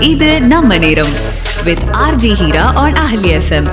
இது நம்ம நேரம் with RJ Heera on Ahalya FM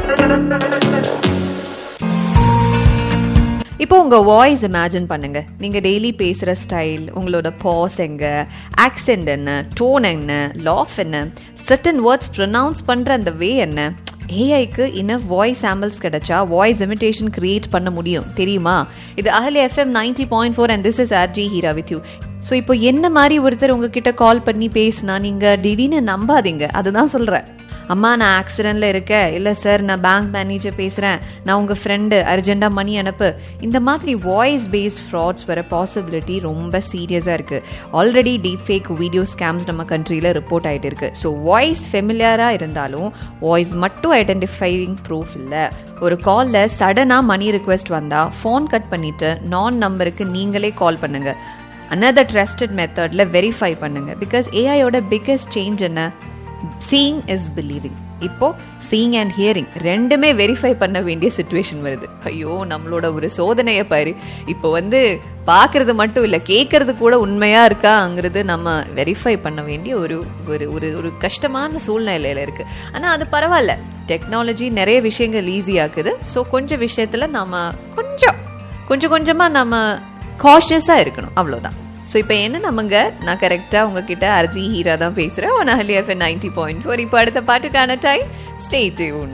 இப்போ உங்க வாய்ஸ் இமேஜின் பண்ணுங்க நீங்க டெய்லி பேசுற ஸ்டைல் உங்களோட பாஸ் எங்க ஆக்சென்ட் என்ன டோன் என்ன லாஃப் என்ன சர்டன் வேர்ட்ஸ் ப்ரொனவுன்ஸ் பண்ற அந்த வே என்ன ஏஐக்கு இன்னும் வாய்ஸ் சாம்பிள்ஸ் கிடைச்சா வாய்ஸ் இமிடேஷன் கிரியேட் பண்ண முடியும் தெரியுமா இது Ahali FM ninety point four and this is R J Heera with you so இப்போ என்ன மாதிரி ஒருத்தர் உங்ககிட்ட கால் பண்ணி பேசினா நீங்க திடீர்னு நம்பாதீங்க அதுதான் சொல்றேன் அம்மா நான் ஆக்சிடென்ட்ல இருக்கேன் இல்லை சார் நான் பேங்க் மேனேஜர் பேசுகிறேன் நான் உங்கள் ஃப்ரெண்டு அர்ஜென்ட்டாக மணி அனுப்பு இந்த மாதிரி வாய்ஸ் பேஸ்ட் ஃப்ராட்ஸ் வர பாசிபிலிட்டி ரொம்ப சீரியஸாக இருக்குது already deep fake video scams நம்ம கண்ட்ரியில் ரிப்போர்ட் ஆகிட்டு இருக்கு ஸோ வாய்ஸ் ஃபெமிலியராக இருந்தாலும் வாய்ஸ் மட்டும் ஐடென்டிஃபைவிங் ப்ரூஃப் இல்லை ஒரு காலில் சடனாக மணி ரிக்வெஸ்ட் வந்தால் ஃபோன் கட் பண்ணிவிட்டு நான் நம்பருக்கு நீங்களே கால் பண்ணுங்கள் another ட்ரஸ்டட் மெத்தடில் வெரிஃபை பண்ணுங்க பிகாஸ் ஏஐயோட பிக்கஸ்ட் சேஞ்ச் என்ன சீயிங் இஸ் பிலீவிங் இப்போ சீயிங் அண்ட் ஹியரிங் ரெண்டுமே வெரிஃபை பண்ண வேண்டிய சுச்சுவேஷன் வருது ஐயோ நம்மளோட ஒரு சோதனையை பாரு இப்போ வந்து பார்க்கறது மட்டும் இல்லை கேட்கறது கூட உண்மையா இருக்காங்கிறது நம்ம வெரிஃபை பண்ண வேண்டிய ஒரு ஒரு ஒரு ஒரு கஷ்டமான சூழ்நிலையில இருக்கு ஆனா அது பரவாயில்ல டெக்னாலஜி நிறைய விஷயங்கள் ஈஸியாக்குது ஸோ கொஞ்சம் விஷயத்துல நம்ம கொஞ்சம் கொஞ்சம் கொஞ்சமா நம்ம காஷியஸாக இருக்கணும் அவ்வளோதான் ஸோ இப்போ என்ன நமங்க நான் கரெக்டாக உங்ககிட்ட அர்ஜி ஹீரா தான் பேசுகிறேன் on Ahali FM ninety point four இப்போ அடுத்த பாட்டுக்கான டைம் ஸ்டே டியூன்